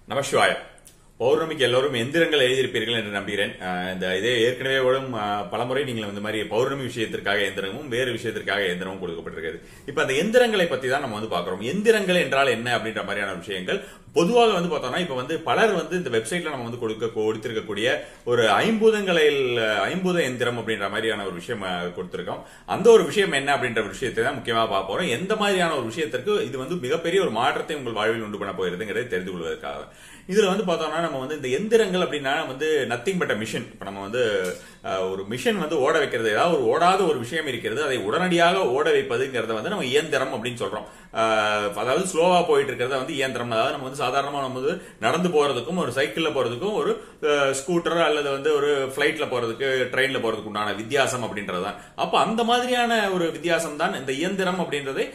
நமசிவாய பௌர்ணமிக்கு எல்லோரும் எந்திரங்கள் எழுதியிருப்பீர்கள் என்று நம்புகிறேன் அஹ் இந்த இதே ஏற்கனவே வரும் அஹ், பலமுறை நீங்கள் இந்த மாதிரி பௌர்ணமி விஷயத்திற்காக எந்திரமும் வேறு விஷயத்திற்காக எந்திரமும் கொடுக்கப்பட்டிருக்கிறது இப்ப அந்த எந்திரங்களை பத்தி தான் நம்ம வந்து பாக்குறோம் எந்திரங்கள் என்றால் என்ன அப்படின்ற மாதிரியான விஷயங்கள் பொதுவாக வந்து பார்த்தோம்னா இப்ப வந்து பலர் வந்து இந்த வெப்சைட்ல நம்ம வந்து கொடுக்க கொடுத்திருக்கக்கூடிய ஒரு ஐம்பூதங்களில் ஐம்பூத எந்திரம் அப்படின்ற மாதிரியான ஒரு விஷயம் அஹ், கொடுத்திருக்கோம் அந்த ஒரு விஷயம் என்ன அப்படின்ற ஒரு விஷயத்தை தான் முக்கியமா பார்க்க போறோம் எந்த மாதிரியான ஒரு விஷயத்திற்கு இது வந்து மிகப்பெரிய ஒரு மாற்றத்தை உங்கள் வாழ்வில் உண்டு பண்ண போயிருதுங்கிறதை தெரிந்து கொள்வதற்காக இதுல வந்து பார்த்தோம்னா நம்ம வந்து இந்த எந்திரங்கள் அப்படின்னா வந்து நத்திங் பட் மிஷன் இப்ப நம்ம வந்து அஹ், ஒரு மிஷன் வந்து ஓட வைக்கிறது ஏதாவது ஒரு ஓடாத ஒரு விஷயம் இருக்கிறது அதை உடனடியாக ஓட வைப்பதுங்கிறத வந்து நம்ம இயந்திரம் அப்படின்னு சொல்றோம் அஹ், அதாவது ஸ்லோவா போயிட்டு இருக்கிறத வந்து இயந்திரம் அதாவது நம்ம வந்து சாதாரணமா நம்ம வந்து நடந்து போறதுக்கும் ஒரு சைக்கிள்ல போறதுக்கும் ஒரு ஸ்கூட்டர் அல்லது வந்து ஒரு பிளைட்ல போறதுக்கு ட்ரெயின்ல போறதுக்கு உண்டான வித்தியாசம் அப்படின்றது தான் அப்ப அந்த மாதிரியான ஒரு வித்தியாசம் தான் இந்த இயந்திரம் அப்படின்றதை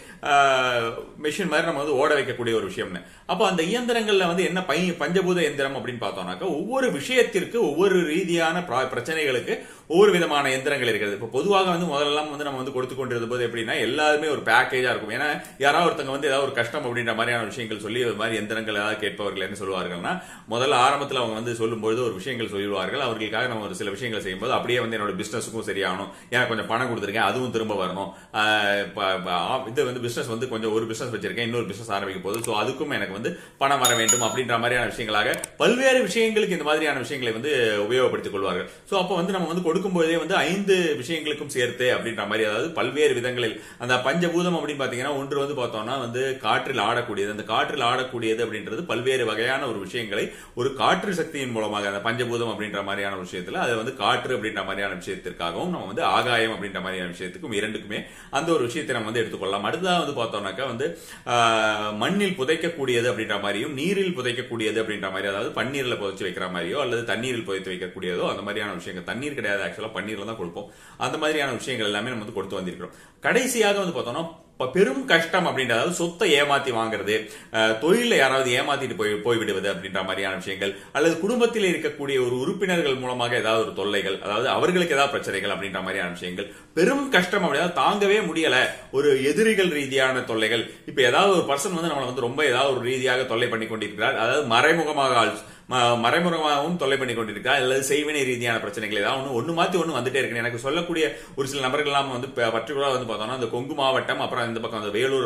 மிஷின் மாதிரி நம்ம வந்து ஓட வைக்கக்கூடிய ஒரு விஷயம்னு அப்ப அந்த இயந்திரங்கள்ல வந்து என்ன பை பஞ்சபூத எந்திரம் அப்படின்னு பார்த்தோம்னாக்கா ஒவ்வொரு விஷயத்திற்கு ஒவ்வொரு ரீதியான பிர- பிரச்சனைகளுக்கு ஒவ்வொரு விதமான எந்திரங்கள் இருக்கிறது இப்ப பொதுவாக வந்து முதல்லலாம் வந்து நம்ம வந்து கொடுத்து கொண்டிருந்த போது எப்படின்னா எல்லாருமே ஒரு பேக்கேஜா இருக்கும் ஏன்னா யாராவது ஒருத்தங்க வந்து ஏதாவது ஒரு கஷ்டம் அப்படின்ற மாதிரியான விஷயங்கள் சொல்லி இது மாதிரி எந்திரங்கள் ஏதாவது கேட்பவர்கள் என்ன சொல்லுவார்கள்னா முதல்ல ஆரம்பத்தில் அவங்க வந்து சொல்லும்போது ஒரு விஷயங்கள் சொல்லுவார்கள் அவர்களுக்காக நம்ம ஒரு சில விஷயங்கள் செய்யும்போது அப்படியே வந்து என்னோட பிசினஸுக்கும் சரியாகணும் எனக்கு கொஞ்சம் பணம் கொடுத்துருக்கேன் அதுவும் திரும்ப வரணும் ஆஹ் இப்ப- இப்ப ஆ- இது வந்து பிசினஸ் வந்து கொஞ்சம் ஒரு பிசினஸ் வச்சிருக்கேன் இன்னொரு பிசினஸ் ஆரம்பிக்க போகுது ஸோ அதுக்கும் எனக்கு வந்து பணம் வர வேண்டும் அப்படின்ற மாதிரியான விஷயங்களாக பல்வேறு விஷயங்களுக்கு இந்த மாதிரியான விஷயங்களை வந்து உபயோகப்படுத்திக் கொள்வார்கள் ஸோ அப்போ வந்து நம்ம வந்து கொடுக்கும்போதே வந்து ஐந்து விஷயங்களுக்கும் சேர்த்து அப்படின்ற மாதிரி அதாவது பல்வேறு விதங்களில் அந்த பஞ்சபூதம் அப்படின்னு பாத்தீங்கன்னா ஒன்று வந்து பார்த்தோம்னா வந்து காற்றில் ஆடக்கூடியது அந்த காற்றில் ஆடக்கூடியது அப்படின்றது பல்வேறு வகையான ஒரு விஷயங்களை ஒரு காற்று சக்தியின் மூலமாக அந்த பஞ்சபூதம் அப்படின்ற மாதிரியான விஷயத்துல அது வந்து காற்று அப்படின்ற மாதிரியான விஷயத்திற்காகவும் நம்ம வந்து ஆகாயம் அப்படின்ற மாதிரியான விஷயத்துக்கும் இரண்டுக்குமே அந்த ஒரு விஷயத்தை நம்ம வந்து எடுத்துக்கொள்ளலாம் அடுத்ததாக வந்து பார்த்தோம்னாக்கா வந்து ஆஹ், மண்ணில் புதைக்கக்கூடியது அப்படின்ற மாதிரியும் நீரில் புதைக்கக்கூடியது அப்படின்ற மாதிரி அதாவது பன்னீர்ல புதைச்சு வைக்கிற மாதிரியோ அல்லது தண்ணீரில் புதைத்து வைக்கக்கூடியதோ அந்த மாதிரியான விஷயங்கள் தண்ணீர் கிடையாது ஆக்சுவலா பன்னீர்ல தான் கொடுப்போம் அந்த மாதிரியான விஷயங்கள் எல்லாமே நம்ம வந்து கொடுத்து வந்திருக்கிறோம் கடைசியாக வந்து பார்த்தோம்னா ப- பெரும் கஷ்டம் அப்படின்ற அதாவது சொத்தை ஏமாத்தி வாங்குறது அஹ், தொழில்ல யாராவது ஏமாத்திட்டு போய் போய்விடுவது அப்படின்ற மாதிரியான விஷயங்கள் அல்லது குடும்பத்தில் இருக்கக்கூடிய ஒரு உறுப்பினர்கள் மூலமாக ஏதாவது ஒரு தொல்லைகள் அதாவது அவர்களுக்கு ஏதாவது பிரச்சனைகள் அப்படின்ற மாதிரியான விஷயங்கள் பெரும் கஷ்டம் அப்படின்னா தாங்கவே முடியல ஒரு எதிரிகள் ரீதியான தொல்லைகள் இப்ப ஏதாவது ஒரு பர்சன் வந்து நம்மளை வந்து ரொம்ப ஏதாவது ஒரு ரீதியாக தொல்லை பண்ணி கொண்டிருக்கிறார் அதாவது மறைமுகமாக ஆள் ம- மறைமுகமாகவும் தொல்லை பண்ணி கொண்டிருக்கிறார் அல்லது செய்வினை ரீதியான பிரச்சனைகள் ஏதாவது ஒன்று ஒன்று மாத்தி ஒன்று வந்துட்டே இருக்கு எனக்கு சொல்லக்கூடிய ஒரு சில நபர்கள் எல்லாம் வந்து பர்டிகுலரா வந்து பார்த்தோம்னா இந்த கொங்கு மாவட்டம் அப்புறம் இந்த பக்கம் அந்த வேலூர்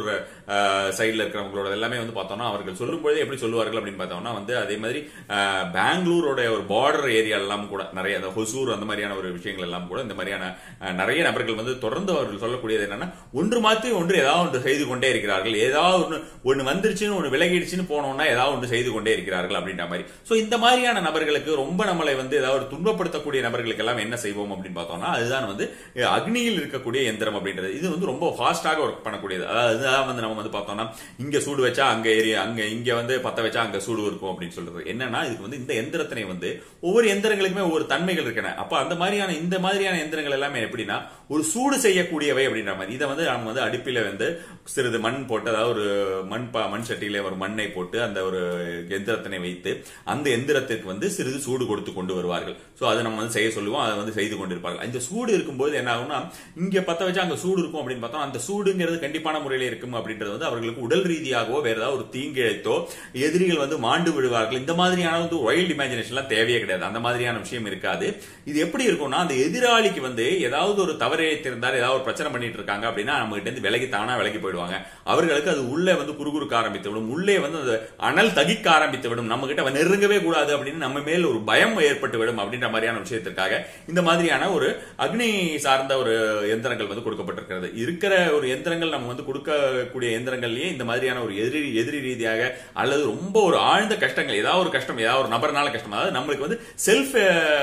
சைடில் இருக்கிறவங்களோட எல்லாமே வந்து பார்த்தோம்னா அவர்கள் சொல்லும்போது எப்படி சொல்லுவார்கள் அப்படின்னு பார்த்தோம்னா வந்து அதே மாதிரி அஹ், பெங்களூரோட ஒரு பார்டர் ஏரியா எல்லாம் கூட நிறைய அந்த ஹொசூர் அந்த மாதிரியான ஒரு விஷயங்கள் எல்லாம் கூட இந்த மாதிரியான அஹ், நிறைய நபர்கள் வந்து தொடர்ந்து அவர்கள் சொல்லக்கூடியது என்னன்னா ஒன்று மாத்தி ஒன்று ஏதாவது ஒன்று செய்து கொண்டே இருக்கிறார்கள் ஏதாவது ஒன்று ஒன்று வந்துருச்சுன்னு ஒன்று விலகிடுச்சுன்னு போனோம்னா ஏதாவது ஒன்று செய்து கொண்டே இருக்கிறார்கள் அப்படின்ற மாதிரி சோ இந்த மாதிரியான நபர்களுக்கு ரொம்ப நம்மளை வந்து ஏதாவது ஒரு துன்பப்படுத்தக்கூடிய நபர்களுக்கு எல்லாம் என்ன செய்வோம் அப்படின்னு பார்த்தோம்னா அதுதான் வந்து அஹ், அக்னியில் இருக்கக்கூடிய எந்திரம் அப்படின்றது இது வந்து ரொம்ப ஃபாஸ்டாக ஒர்க் பண்ணக்கூடியது அதாவது இதுதான் வந்து நம்ம வந்து பார்த்தோம்னா இங்க சூடு வச்சா அங்க ஏரியா அங்க இங்க வந்து பத்த வச்சா அங்க சூடு இருக்கும் அப்படின்னு சொல்றது என்னன்னா இதுக்கு வந்து இந்த எந்திரத்தினை வந்து ஒவ்வொரு எந்திரங்களுக்குமே ஒவ்வொரு தன்மைகள் இருக்கன அப்ப அந்த மாதிரியான இந்த மாதிரியான எந்திரங்கள் எல்லாமே எப்படின்னா ஒரு சூடு செய்யக்கூடியவை அப்படின்ற மாதிரி இதை வந்து நம்ம வந்து அடுப்பில வந்து சிறிது மண் போட்டு அதாவது ஒரு மண் பா- மண் சட்டியில ஒரு மண்ணை போட்டு அந்த ஒரு எந்திரத்தினை வைத்து அந்த எந்திரத்திற்கு வந்து சிறிது சூடு கொடுத்து கொண்டு வருவார்கள் சோ அதை நம்ம வந்து செய்ய சொல்லுவோம் அதை வந்து செய்து கொண்டிருப்பார்கள் இந்த சூடு இருக்கும்போது என்ன ஆகும்னா இங்க பத்த வச்சா அங்க சூடு இருக்கும் அப்படின்னு பார்த்தோம் அந்த சூடுங்கிறது கண்டிப்பான முறையில இருக்கும் அப்படின்றது வந்து அவர்களுக்கு உடல் ரீதியாகவோ வேற ஏதாவது ஒரு தீங்கிழைத்தோ எதிரிகள் வந்து மாண்டு விடுவார்கள் இந்த மாதிரியான வந்து வைல்ட் இமேஜினேஷன்லாம் தேவையே கிடையாது அந்த மாதிரியான விஷயம் இருக்காது இது எப்படி இருக்கும்னா அந்த எதிராளிக்கு வந்து ஏதாவது ஒரு தவறு இழைத்திருந்தார் ஏதாவது ஒரு பிரச்சனை பண்ணிட்டு இருக்காங்க அப்படின்னா நம்ம கிட்ட இருந்து விலகி தானா விலகி போயிடுவாங்க அவர்களுக்கு அது உள்ளே வந்து குறுகுறுக்க ஆரம்பித்து விடும் உள்ளே வந்து அது அனல் தகிக்க ஆரம்பித்து விடும் நம்ம கிட்ட அவன் நெருங்கவே கூடாது அப்படின்னு நம்ம மேல் ஒரு பயம் ஏற்பட்டு விடும் அப்படின்ற மாதிரியான விஷயத்திற்காக இந்த மாதிரியான ஒரு அக்னி சார்ந்த ஒரு எந்திரங்கள் வந்து கொடுக்கப்பட்டிருக்கிறது இருக்கிற ஒரு எந்திரங்கள் நம்ம வந்து கொடுக்கக்கூடிய எந்திரங்கள்லயே இந்த மாதிரியான ஒரு எதிரி எதிரி ரீதியாக அல்லது ரொம்ப ஒரு ஆழ்ந்த கஷ்டங்கள் ஏதாவது ஒரு கஷ்டம் ஏதாவது ஒரு நபர்னால கஷ்டம் அதாவது நம்மளுக்கு வந்து செல்ஃப்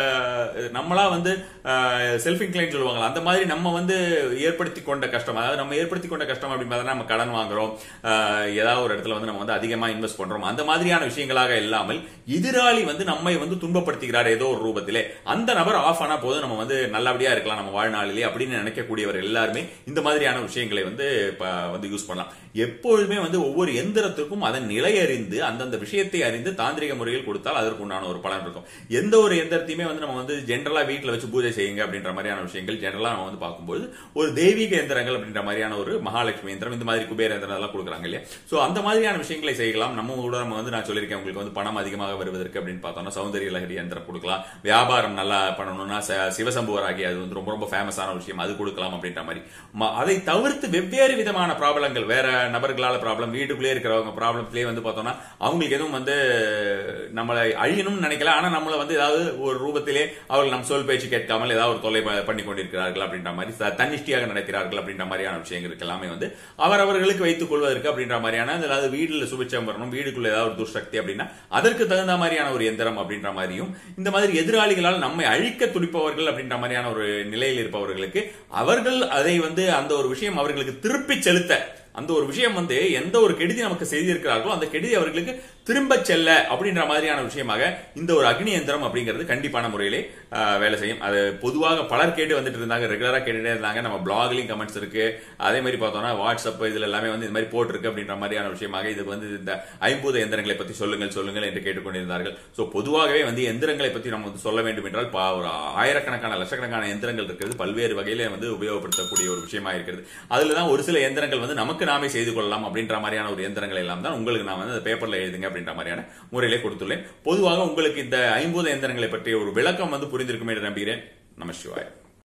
நம்மளா வந்து செல்ஃப் இன்க்ளைன் சொல்லுவாங்க அந்த மாதிரி நம்ம வந்து ஏற்படுத்தி கொண்ட கஷ்டம் அதாவது நம்ம ஏற்படுத்தி கொண்ட கஷ்டம் அப்படின்னு பார்த்தா நம்ம கடன் வாங்குறோம் அஹ், ஏதாவது ஒரு இடத்துல வந்து நம்ம வந்து அதிகமா இன்வெஸ்ட் பண்றோம் அந்த மாதிரியான விஷயங்களாக இல்லாமல் எதிராளி வந்து நம்மை வந்து துன்பப்படுத்துகிறார் ஏதோ ஒரு ரூபத்திலே அந்த நபர் ஆஃப் ஆனா போதும் நம்ம வந்து நல்லபடியா இருக்கலாம் நம்ம வாழ்நாளிலே அப்படின்னு நினைக்கக்கூடியவர் எல்லாருமே இந்த மாதிரியான விஷயங்களை வந்து ப- வந்து யூஸ் பண்ணலாம் எப்பொழுதுமே வந்து ஒவ்வொரு எந்திரத்துக்கும் அதன் நிலை அறிந்து அந்தந்த விஷயத்தை அறிந்து தாந்திரிக முறையில் கொடுத்தால் அதற்கு உண்டான ஒரு பலன் இருக்கும் எந்த ஒரு எந்திரத்தையுமே வந்து நம்ம வந்து ஜென்ரலா வீட்ல வச்சு பூஜை செய்யுங்க அப்படின்ற மாதிரியான விஷயங்கள் ஜென்ரலா நம்ம வந்து பார்க்கும்போது ஒரு தெய்வீக எந்திரங்கள் அப்படின்ற மாதிரியான ஒரு மகாலட்சுமி எந்திரம் இந்த மாதிரி குபேர எந்திரம் எல்லாம் கொடுக்குறாங்க இல்லையா சோ அந்த மாதிரியான விஷயங்களை செய்யலாம் நம்ம கூட நம்ம வந்து நான் சொல்லியிருக்கேன் உங்களுக்கு வந்து பணம் அதிகமாக வருவதற்கு அப்படின்னு பார்த்தோம்னா சௌந்தரிய லஹரி எந்திரம் கொடுக்கலாம் வியாபாரம் நல்லா பண்ணணும்னா ச- சிவசம்புவராகி அது வந்து ரொம்ப ரொம்ப ஃபேமஸான விஷயம் அது கொடுக்கலாம் அப்படின்ற மாதிரி ம- அதை தவிர்த்து வெவ்வேறு விதமான ப்ராப்ளங்கள் வேற நபர்களால ப்ராப்ளம் வீட்டுக்குள்ளே இருக்கிறவங்க ப்ராப்ளத்திலே வந்து பார்த்தோம்னா அவங்களுக்கு எதுவும் வந்து நம்மளை அழியணும்னு நினைக்கல ஆனா நம்மள வந்து ஏதாவது ஒரு ரூபத்திலே அவர்கள் நம் சொல் பேச்சு கேட்காமல் ஏதாவது ஒரு தொல்லை ப- பண்ணி கொண்டிருக்கிறார்கள் அப்படின்ற மாதிரி ச- தன்னிஷ்டியாக நடக்கிறார்கள் அப்படின்ற மாதிரியான விஷயங்களுக்கு எல்லாமே வந்து அவரவர்களுக்கு வைத்துக் கொள்வதற்கு அப்படின்ற மாதிரியான அதாவது வீடுல சுபிச்சம் வரணும் வீடுக்குள்ள ஏதாவது ஒரு துர்சக்தி அப்படின்னா அதற்கு தகுந்த மாதிரியான ஒரு எந்திரம் அப்படின்ற மாதிரியும் இந்த மாதிரி எதிராளிகளால் நம்மை அழிக்க துடிப்பவர்கள் அப்படின்ற மாதிரியான ஒரு நிலையில் இருப்பவர்களுக்கு அவர்கள் அதை வந்து அந்த ஒரு விஷயம் அவர்களுக்கு திருப்பி செலுத்த அந்த ஒரு விஷயம் வந்து எந்த ஒரு கெடுதி நமக்கு செய்திருக்கிறார்களோ அந்த கெடுதி அவர்களுக்கு திரும்ப செல்ல அப்படின்ற மாதிரியான விஷயமாக இந்த ஒரு அக்னி எந்திரம் அப்படிங்கிறது கண்டிப்பான முறையிலே ஆஹ், வேலை செய்யும் அது பொதுவாக பலர் கேட்டு வந்துட்டு இருந்தாங்க ரெகுலரா கேட்டுட்டே இருந்தாங்க நம்ம பிளாக்லயும் கமெண்ட்ஸ் இருக்கு அதே மாதிரி பார்த்தோம்னா வாட்ஸ்அப் இதுல எல்லாமே வந்து இந்த மாதிரி போட்டிருக்கு அப்படின்ற மாதிரியான விஷயமாக இது வந்து இந்த ஐம்பூத எந்திரங்களை பத்தி சொல்லுங்கள் சொல்லுங்கள் என்று கேட்டுக்கொண்டிருந்தார்கள் சோ பொதுவாகவே வந்து எந்திரங்களை பத்தி நம்ம வந்து சொல்ல வேண்டும் என்றால் பா- ஒரு ஆயிரக்கணக்கான லட்சக்கணக்கான எந்திரங்கள் இருக்கிறது பல்வேறு வகையில வந்து உபயோகப்படுத்தக்கூடிய ஒரு விஷயமா இருக்கிறது அதுல தான் ஒரு சில எந்திரங்கள் வந்து நமக்கு நாமே செய்து கொள்ளலாம் அப்படின்ற மாதிரியான ஒரு எந்திரங்கள் எல்லாம் தான் உங்களுக்கு நான் வந்து அந்த பேப்பர்ல எழுதுங்க அப்படின்ற மாதிரியான முறையிலே கொடுத்துள்ளேன் பொதுவாக உங்களுக்கு இந்த ஐம்பது எந்திரங்களை பற்றிய ஒரு விளக்கம் வந்து புரிந்திருக்கும் என்று நம்புகிறேன் நம சிவாய்